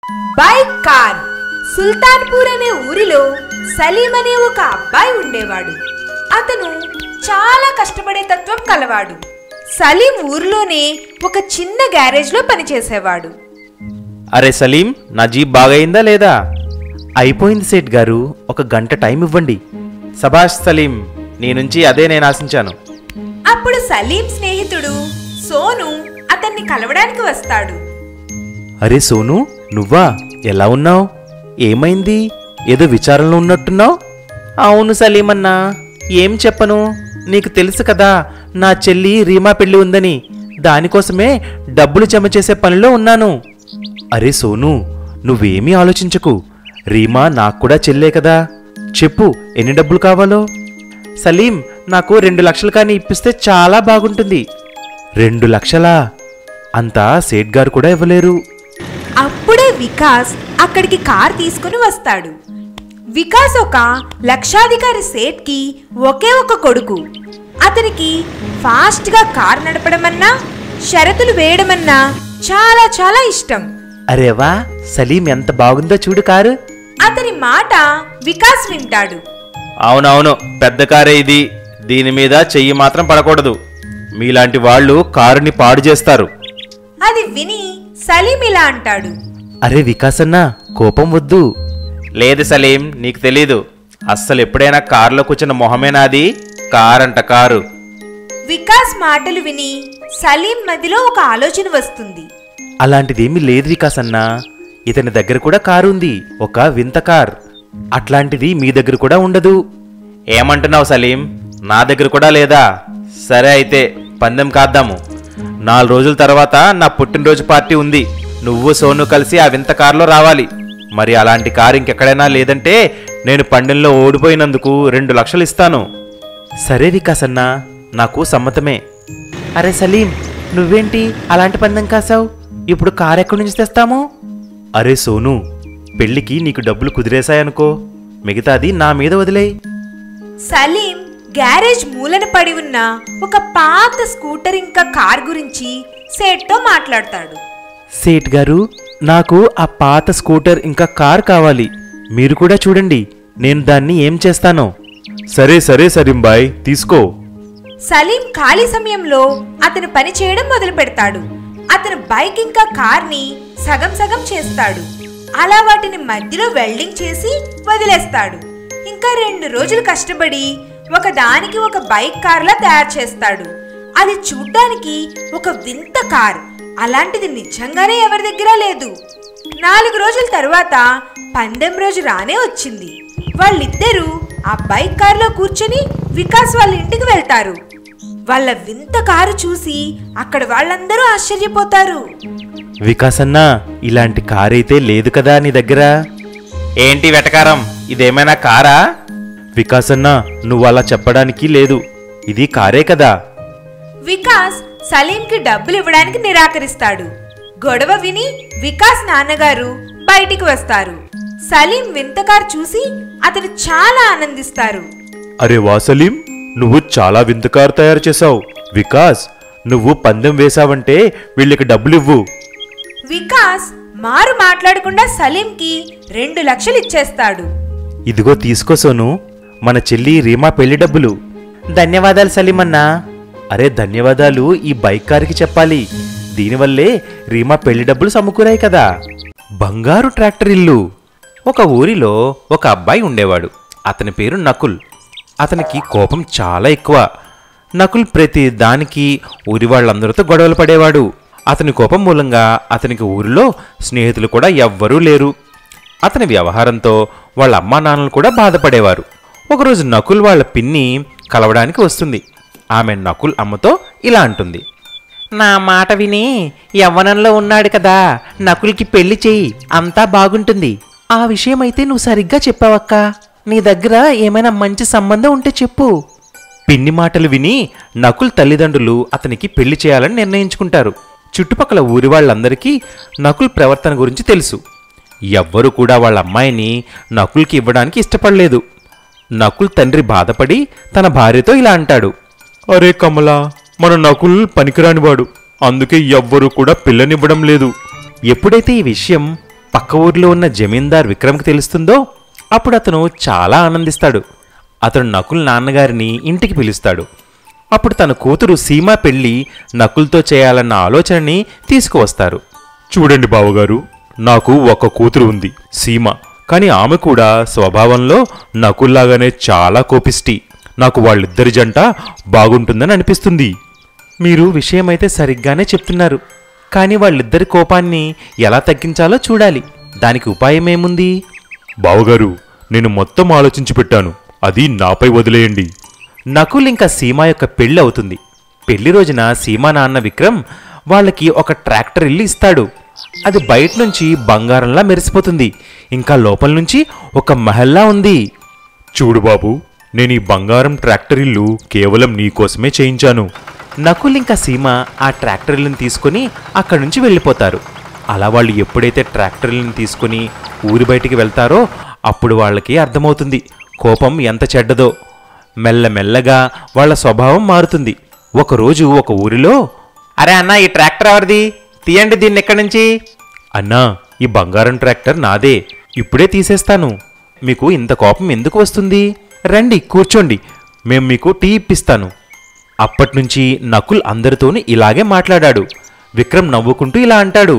Bike car Sultanpur అనే ఊరిలో సలీం అనే ఒక అబ్బాయి ఉండేవాడు అతను చాలా కష్టపడే తత్వం కలవాడు సలీం ఊరిలోనే ఒక చిన్న గ్యారేజ్లో పనిచేసేవాడు అరే సలీం నా జీప్ బాగయిందా లేదా అయిపోయింది సేట్ గారు ఒక గంట టైం ఇవ్వండి సభాష్ సలీం నీ నుంచి అదే నేను ఆశించాను అప్పుడు సలీం స్నేహితుడు సోను అతన్ని కలవడానికి వస్తాడు అరే సోను నువ్వా ఎలా ఉన్నావు ఏమైంది ఏదో విచారంలో ఉన్నట్టున్నావు అవును సలీమన్నా ఏం చెప్పను నీకు తెలుసు కదా నా చెల్లి రీమా పెళ్లి ఉందని దానికోసమే డబ్బులు జమ చేసే పనిలో ఉన్నాను అరే సోను నువ్వేమీ ఆలోచించకు రీమా నాకు కూడా చెల్లే కదా చెప్పు ఎన్ని డబ్బులు కావాలో సలీం నాకు రెండు లక్షలు కానీ ఇప్పిస్తే చాలా బాగుంటుంది రెండు లక్షలా అంతా సేట్ గారు కూడా ఇవ్వలేరు అప్పుడే వికాస్ అక్కడికి కార్ తీసుకుని వస్తాడు వికాస్ ఒక లక్షాధికారి సేట్కి ఒకే ఒక కొడుకు అతనికి ఫాస్ట్గా కార్ నడపడమన్నా షరతులు వేయడమన్నా చాలా చాలా ఇష్టం అరే వా సలీం ఎంత బాగుందో చూడు కారు అతని మాట వికాస్ వింటాడు అవునవును పెద్ద కారే ఇది దీని మీద చెయ్యి మాత్రం పడకూడదు మీలాంటి వాళ్ళు కారుని పాడు చేస్తారు అది విని సలీం ఇలా అంటాడు అరే వికాసన్న కోపం వద్దు లేదు సలీం నీకు తెలీదు అస్సలు ఎప్పుడైనా కారులో కూర్చున్న మొహమే నాది కారంట కారు వికాస్ మాటలు విని సలీం మదిలో ఒక ఆలోచన వస్తుంది అలాంటిదేమీ లేదు వికాసన్న ఇతని దగ్గర కూడా కారు ఉంది ఒక వింత కార్ అట్లాంటిది మీ దగ్గర కూడా ఉండదు ఏమంటున్నావు సలీం నా దగ్గర కూడా లేదా సరే అయితే పందెం కాద్దాము నాలుగు రోజుల తర్వాత నా పుట్టినరోజు పార్టీ ఉంది నువ్వు సోను కలిసి ఆ వింత కారులో రావాలి మరి అలాంటి కారు ఇంకెక్కడైనా లేదంటే నేను పందెంలో ఓడిపోయినందుకు రెండు లక్షలు ఇస్తాను సరే వికాసన్న నాకు సమ్మతమే అరే సలీం నువ్వేంటి అలాంటి పందెం కాసావు ఇప్పుడు కారు ఎక్కడి నుంచి తెస్తాము అరే సోను పెళ్లికి నీకు డబ్బులు కుదిరేశాయనుకో మిగతాది నా మీద వదిలేయ్ సలీం గ్యారేజ్ మూలన పడి ఉన్న ఒక పాత స్కూటర్ ఇంకా కార్ గురించి సేట్తో మాట్లాడతాడు సేట్ గారు నాకు ఆ పాత స్కూటర్ ఇంకా కార్ కావాలి మీరు కూడా చూడండి నేను దాన్ని ఏం చేస్తానో సరే సరే సరింబాయ్ తీసుకో సలీం ఖాళీ సమయంలో అతను పని చేయడం మొదలు పెడతాడు అతను బైక్ ఇంకా కార్ని సగం సగం చేస్తాడు అలా వాటిని మధ్యలో వెల్డింగ్ చేసి వదిలేస్తాడు ఇంకా రెండు రోజులు కష్టపడి ఒక దానికి ఒక బైక్ కార్లా తయారు చేస్తాడు అది చూడ్డానికి ఒక వింత కార్ అలాంటిది నిజంగానే ఎవరి దగ్గర లేదు నాలుగు రోజుల తర్వాత పందెం రోజు రానే వచ్చింది వాళ్ళిద్దరూ ఆ బైక్ కారులో కూర్చొని వికాస్ వాళ్ళ ఇంటికి వెళ్తారు వాళ్ళ వింత కారు చూసి అక్కడ వాళ్ళందరూ ఆశ్చర్యపోతారు వికాసన్న ఇలాంటి కారైతే లేదు కదా నీ దగ్గర ఏంటి వెటకారం ఇదేమైనా కారా వికాసన్న నువ్వు అలా చెప్పడానికి లేదు ఇది కారే కదా వికాస్ సలీంకి డబ్బులు ఇవ్వడానికి నిరాకరిస్తాడు గొడవ విని వికాస్ నాన్నగారు బయటికి వస్తారు సలీం వింత కారు చూసి అతను చాలా ఆనందిస్తారు అరే వాసలీం నువ్వు చాలా వింత కారు తయారు చేశావు వికాస్ నువ్వు పందెం వేశావంటే వీళ్ళకి డబ్బులు ఇవ్వు వికాస్ మారు మాట్లాడకుండా సలీంకి రెండు లక్షలు ఇచ్చేస్తాడు ఇదిగో తీసుకో సోను మన చెల్లి రీమా పెళ్లి డబ్బులు ధన్యవాదాలు సలీమన్నా అరే ధన్యవాదాలు ఈ బైక్ కారుకి చెప్పాలి దీనివల్లే రీమా పెళ్లి డబ్బులు సమకూరాయి కదా బంగారు ట్రాక్టర్ ఇల్లు ఒక ఊరిలో ఒక అబ్బాయి ఉండేవాడు అతని పేరు నకుల్ అతనికి కోపం చాలా ఎక్కువ నకుల్ ప్రతి దానికి ఊరి వాళ్ళందరితో గొడవలు పడేవాడు అతని కోపం మూలంగా అతనికి ఊరిలో స్నేహితులు కూడా ఎవ్వరూ లేరు అతని వ్యవహారంతో వాళ్ళ అమ్మా నాన్నలు కూడా బాధపడేవారు ఒకరోజు నకుల్ వాళ్ళ పిన్ని కలవడానికి వస్తుంది ఆమె నకుల్ అమ్మతో ఇలా అంటుంది నా మాట విని యవ్వనంలో ఉన్నాడు కదా నకుల్కి పెళ్లి చెయ్యి అంతా బాగుంటుంది ఆ విషయం అయితే నువ్వు సరిగ్గా చెప్పావక్క నీ దగ్గర ఏమైనా మంచి సంబంధం ఉంటే చెప్పు పిన్ని మాటలు విని నకుల్ తల్లిదండ్రులు అతనికి పెళ్లి చేయాలని నిర్ణయించుకుంటారు చుట్టుపక్కల ఊరి వాళ్ళందరికీ నకుల్ ప్రవర్తన గురించి తెలుసు ఎవ్వరూ కూడా వాళ్ళ అమ్మాయిని నకుల్కి ఇవ్వడానికి ఇష్టపడలేదు నకుల్ తండ్రి బాధపడి తన భార్యతో ఇలా అంటాడు అరే కమల మన నకుల్ పనికిరానివాడు అందుకే ఎవ్వరూ కూడా పిల్లనివ్వడం లేదు ఎప్పుడైతే ఈ విషయం పక్క ఊర్లో ఉన్న జమీందార్ విక్రమ్కి తెలుస్తుందో అప్పుడు అతను చాలా ఆనందిస్తాడు అతను నకుల్ నాన్నగారిని ఇంటికి పిలుస్తాడు అప్పుడు తన కూతురు సీమ పెళ్లి నకుల్తో చేయాలన్న ఆలోచనని తీసుకువస్తారు చూడండి బావగారు నాకు ఒక కూతురు ఉంది సీమ కానీ ఆమె కూడా స్వభావంలో నకుల్లాగానే చాలా కోపిష్టి నాకు వాళ్ళిద్దరి జంట బాగుంటుందని అనిపిస్తుంది మీరు విషయమైతే సరిగ్గానే చెప్తున్నారు కానీ వాళ్ళిద్దరి కోపాన్ని ఎలా తగ్గించాలో చూడాలి దానికి ఉపాయమేముంది బావగారు నేను మొత్తం ఆలోచించి పెట్టాను అది నాపై వదిలేయండి నకుల్ ఇంకా సీమ యొక్క పెళ్లి అవుతుంది పెళ్లి రోజున సీమ నాన్న విక్రమ్ వాళ్ళకి ఒక ట్రాక్టర్ ఇల్లు ఇస్తాడు అది బయట నుంచి బంగారంలా మెరిసిపోతుంది ఇంకా లోపల నుంచి ఒక మహల్లా ఉంది చూడు బాబు నేను ఈ బంగారం ట్రాక్టర్ ఇల్లు కేవలం నీకోసమే చేయించాను నకుల్ ఇంకా సీమ ఆ ట్రాక్టర్ ఇల్లుని తీసుకుని అక్కడి నుంచి వెళ్ళిపోతారు అలా వాళ్ళు ఎప్పుడైతే ట్రాక్టర్ ఇల్లుని తీసుకుని ఊరి బయటికి వెళ్తారో అప్పుడు వాళ్ళకి అర్థమవుతుంది కోపం ఎంత చెడ్డదో మెల్లమెల్లగా వాళ్ళ స్వభావం మారుతుంది ఒకరోజు ఒక ఊరిలో అరే అన్న ఈ ట్రాక్టర్ ఎవరిది తీయండి దీన్ని ఎక్కడి నుంచి అన్నా ఈ బంగారం ట్రాక్టర్ నాదే ఇప్పుడే తీసేస్తాను మీకు ఇంత కోపం ఎందుకు వస్తుంది రండి కూర్చోండి మేం మీకు టీ ఇప్పిస్తాను అప్పట్నుంచి నకుల్ అందరితోని ఇలాగే మాట్లాడాడు విక్రమ్ నవ్వుకుంటూ ఇలా అంటాడు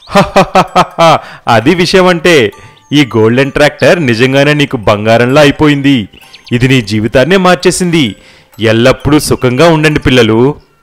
"హహహహహ, అది విషయం అంటే ఈ గోల్డెన్ ట్రాక్టర్ నిజంగానే నీకు బంగారంలా అయిపోయింది ఇది నీ జీవితాన్నే మార్చేసింది ఎల్లప్పుడూ సుఖంగా ఉండండి పిల్లలు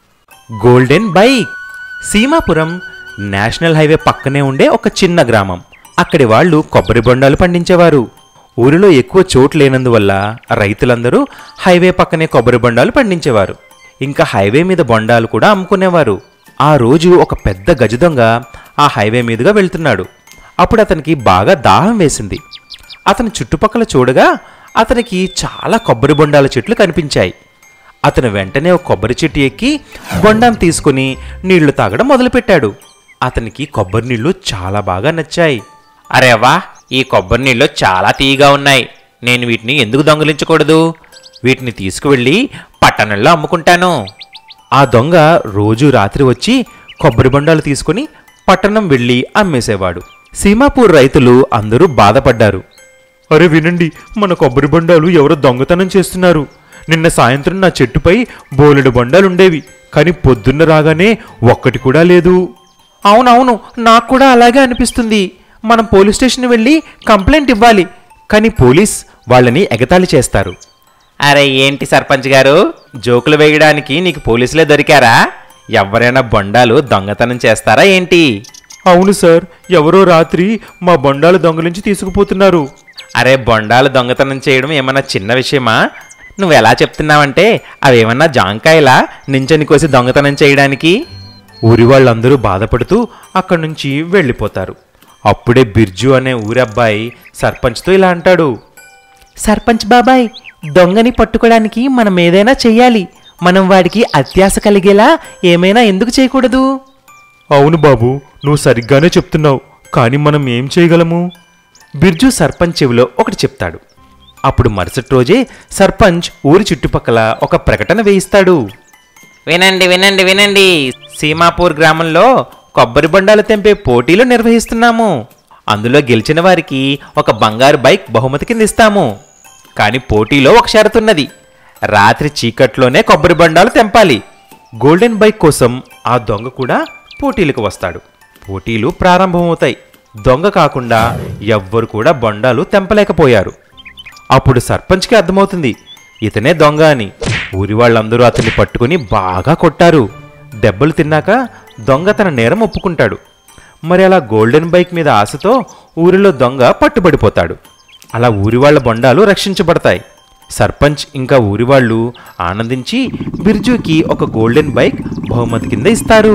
golden bike Seemapuram national highway పక్కనే ఉండే ఒక చిన్న గ్రామం అక్కడి వాళ్ళు కొబ్బరి బొండాలు పండించేవారు ఊరిలో ఎక్కువ చోటు లేనందువల్ల రైతులందరూ హైవే పక్కనే కొబ్బరి బొండాలు పండించేవారు ఇంకా హైవే మీద బొండాలు కూడా అమ్ముకునేవారు ఆ రోజు ఒక పెద్ద గజదొంగ ఆ హైవే మీదుగా వెళ్తున్నాడు అప్పుడు అతనికి బాగా దాహం వేసింది అతని చుట్టుపక్కల చూడగా అతనికి చాలా కొబ్బరి బొండాల చెట్లు కనిపించాయి అతను వెంటనే ఒక కొబ్బరి చెట్టు ఎక్కి బొండం తీసుకుని నీళ్లు తాగడం మొదలుపెట్టాడు అతనికి కొబ్బరి నీళ్లు చాలా బాగా నచ్చాయి అరే వా ఈ కొబ్బరి నీళ్లు చాలా తీయగా ఉన్నాయి నేను వీటిని ఎందుకు దొంగలించకూడదు వీటిని తీసుకువెళ్ళి పట్టణంలో అమ్ముకుంటాను ఆ దొంగ రోజు రాత్రి వచ్చి కొబ్బరి బొండాలు తీసుకుని పట్టణం వెళ్ళి అమ్మేసేవాడు సీమాపూర్ రైతులు అందరూ బాధపడ్డారు అరే వినండి మన కొబ్బరి బొండాలు ఎవరో దొంగతనం చేస్తున్నారు నిన్న సాయంత్రం నా చెట్టుపై బోలెడు బొండాలుండేవి కానీ పొద్దున్న రాగానే ఒక్కటి కూడా లేదు అవునవును నాకు కూడా అలాగే అనిపిస్తుంది మనం పోలీస్ స్టేషన్ వెళ్ళి కంప్లైంట్ ఇవ్వాలి కానీ పోలీస్ వాళ్ళని ఎగతాళి చేస్తారు అరే ఏంటి సర్పంచ్ గారు జోకులు వేయడానికి నీకు పోలీసులే దొరికారా ఎవరైనా బొండాలు దొంగతనం చేస్తారా ఏంటి అవును సార్ ఎవరో రాత్రి మా బొండాలు దొంగలించి తీసుకుపోతున్నారు అరే బొండాలు దొంగతనం చేయడం ఏమన్నా చిన్న విషయమా నువ్వు ఎలా చెప్తున్నావంటే అవేమన్నా జాంకాయలా నించని కోసి దొంగతనం చేయడానికి ఊరి వాళ్ళందరూ బాధపడుతూ అక్కడి నుంచి వెళ్ళిపోతారు అప్పుడే బిర్జు అనే ఊరబ్బాయి సర్పంచ్తో ఇలా అంటాడు సర్పంచ్ బాబాయ్ దొంగని పట్టుకోవడానికి మనం ఏదైనా చెయ్యాలి మనం వాడికి అత్యాశ కలిగేలా ఏమైనా ఎందుకు చేయకూడదు అవును బాబు నువ్వు సరిగ్గానే చెప్తున్నావు కానీ మనం ఏం చేయగలము బిర్జు సర్పంచ్ చెవిలో ఒకటి చెప్తాడు అప్పుడు మరుసటి రోజే సర్పంచ్ ఊరి చుట్టుపక్కల ఒక ప్రకటన వేయిస్తాడు వినండి వినండి వినండి సీమాపూర్ గ్రామంలో కొబ్బరి బొండాలు తెంపే పోటీలు నిర్వహిస్తున్నాము అందులో గెలిచిన వారికి ఒక బంగారు బైక్ బహుమతి కింద ఇస్తాము కానీ పోటీలో ఒక షరతున్నది రాత్రి చీకట్లోనే కొబ్బరి బొండాలు తెంపాలి గోల్డెన్ బైక్ కోసం ఆ దొంగ కూడా పోటీలకు వస్తాడు పోటీలు ప్రారంభమవుతాయి దొంగ కాకుండా ఎవ్వరు కూడా బొండాలు తెంపలేకపోయారు అప్పుడు సర్పంచ్కి అర్థమవుతుంది ఇతనే దొంగ అని ఊరి వాళ్ళందరూ అతన్ని పట్టుకుని బాగా కొట్టారు దెబ్బలు తిన్నాక దొంగ తన నేరం ఒప్పుకుంటాడు మరి అలా గోల్డెన్ బైక్ మీద ఆశతో ఊరిలో దొంగ పట్టుబడిపోతాడు అలా ఊరి వాళ్ళ బొండాలు రక్షించబడతాయి సర్పంచ్ ఇంకా ఊరి వాళ్ళు ఆనందించి బిర్జుకి ఒక గోల్డెన్ బైక్ బహుమతి కింద ఇస్తారు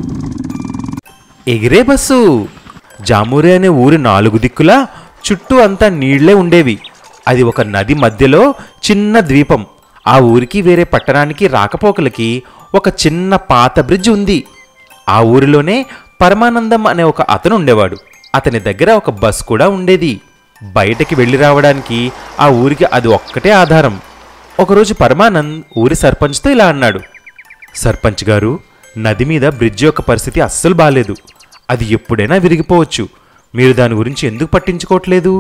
ఎగిరే బస్సు జామూరి అనే ఊరి నాలుగు దిక్కులా చుట్టూ అంతా నీళ్లే ఉండేవి అది ఒక నది మధ్యలో చిన్న ద్వీపం ఆ ఊరికి వేరే పట్టణానికి రాకపోకలకి ఒక చిన్న పాత బ్రిడ్జ్ ఉంది ఆ ఊరిలోనే పరమానందం అనే ఒక అతను ఉండేవాడు అతని దగ్గర ఒక బస్ కూడా ఉండేది బయటకి వెళ్ళి రావడానికి ఆ ఊరికి అది ఒక్కటే ఆధారం ఒకరోజు పరమానంద్ ఊరి సర్పంచ్తో ఇలా అన్నాడు సర్పంచ్ గారు నది మీద బ్రిడ్జ్ యొక్క పరిస్థితి అస్సలు బాలేదు అది ఎప్పుడైనా విరిగిపోవచ్చు మీరు దాని గురించి ఎందుకు పట్టించుకోవట్లేదు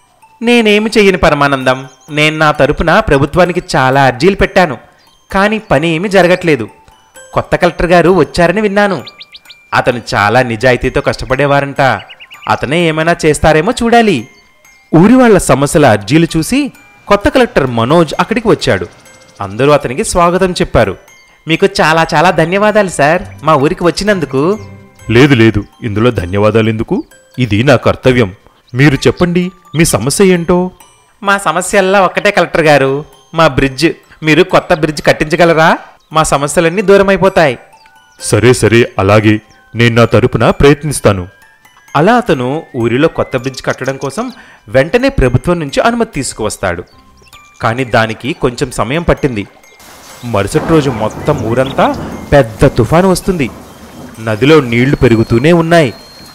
నేనేమి చెయ్యని పరమానందం నేను నా తరపున ప్రభుత్వానికి చాలా అర్జీలు పెట్టాను కానీ పని ఏమీ జరగట్లేదు కొత్త కలెక్టర్ గారు వచ్చారని విన్నాను అతను చాలా నిజాయితీతో కష్టపడేవారంట అతనే ఏమైనా చేస్తారేమో చూడాలి ఊరి వాళ్ళ సమస్యల అర్జీలు చూసి కొత్త కలెక్టర్ మనోజ్ అక్కడికి వచ్చాడు అందరూ అతనికి స్వాగతం చెప్పారు మీకు చాలా చాలా ధన్యవాదాలు సార్ మా ఊరికి వచ్చినందుకు లేదు లేదు ఇందులో ధన్యవాదాలు ఎందుకు ఇది నా కర్తవ్యం మీరు చెప్పండి మీ సమస్య ఏంటో మా సమస్యల్లా ఒక్కటే కలెక్టర్ గారు మా బ్రిడ్జ్ మీరు కొత్త బ్రిడ్జ్ కట్టించగలరా మా సమస్యలన్నీ దూరం అయిపోతాయి సరే సరే అలాగే నేను నా తరపున ప్రయత్నిస్తాను అలా అతను ఊరిలో కొత్త బ్రిడ్జ్ కట్టడం కోసం వెంటనే ప్రభుత్వం నుంచి అనుమతి తీసుకువస్తాడు కానీ దానికి కొంచెం సమయం పట్టింది మరుసటి రోజు మొత్తం ఊరంతా పెద్ద తుఫాను వస్తుంది నదిలో నీళ్లు పెరుగుతూనే ఉన్నాయి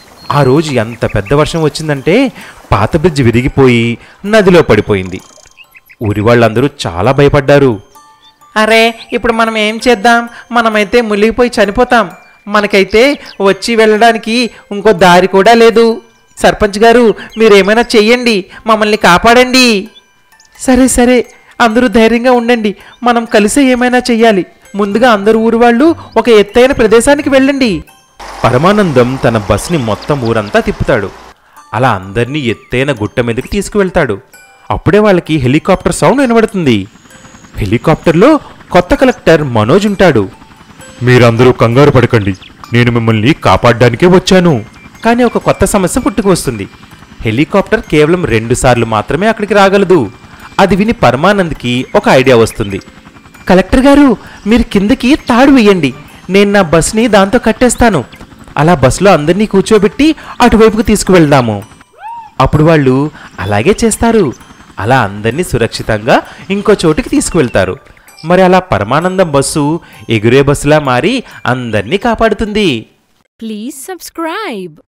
ఆ రోజు ఎంత పెద్ద వర్షం వచ్చిందంటే పాత బ్రిడ్జ్ విరిగిపోయి నదిలో పడిపోయింది ఊరి వాళ్ళందరూ చాలా భయపడ్డారు అరే ఇప్పుడు మనం ఏం చేద్దాం మనమైతే మునిగిపోయి చనిపోతాం మనకైతే వచ్చి వెళ్ళడానికి ఇంకో దారి కూడా లేదు సర్పంచ్ గారు మీరేమైనా చెయ్యండి మమ్మల్ని కాపాడండి సరే సరే అందరూ ధైర్యంగా ఉండండి మనం కలిసే ఏమైనా చెయ్యాలి ముందుగా అందరు ఊరు వాళ్ళు ఒక ఎత్తైన ప్రదేశానికి వెళ్ళండి పరమానందం తన బస్ని మొత్తం ఊరంతా తిప్పుతాడు అలా అందరినీ ఎత్తైన గుట్ట మీదకి తీసుకువెళ్తాడు అప్పుడే వాళ్ళకి హెలికాప్టర్ సౌండ్ వినబడుతుంది హెలికాప్టర్లో కొత్త కలెక్టర్ మనోజ్ ఉంటాడు మీరందరూ కంగారు పడకండి నేను మిమ్మల్ని కాపాడడానికే వచ్చాను కానీ ఒక కొత్త సమస్య పుట్టుకు వస్తుంది హెలికాప్టర్ కేవలం రెండు సార్లు మాత్రమే అక్కడికి రాగలదు అది విని పరమానంద్కి ఒక ఐడియా వస్తుంది కలెక్టర్ గారు మీరు కిందకి తాడు వేయండి నేను నా బస్ని దాంతో కట్టేస్తాను అలా బస్సులో అందరినీ కూర్చోబెట్టి అటువైపుకు తీసుకువెళ్దాము అప్పుడు వాళ్ళు అలాగే చేస్తారు అలా అందరినీ సురక్షితంగా ఇంకో చోటికి తీసుకువెళ్తారు మరి అలా పరమానందం బస్సు ఎగురే బస్సులా మారి అందరినీ కాపాడుతుంది Please subscribe.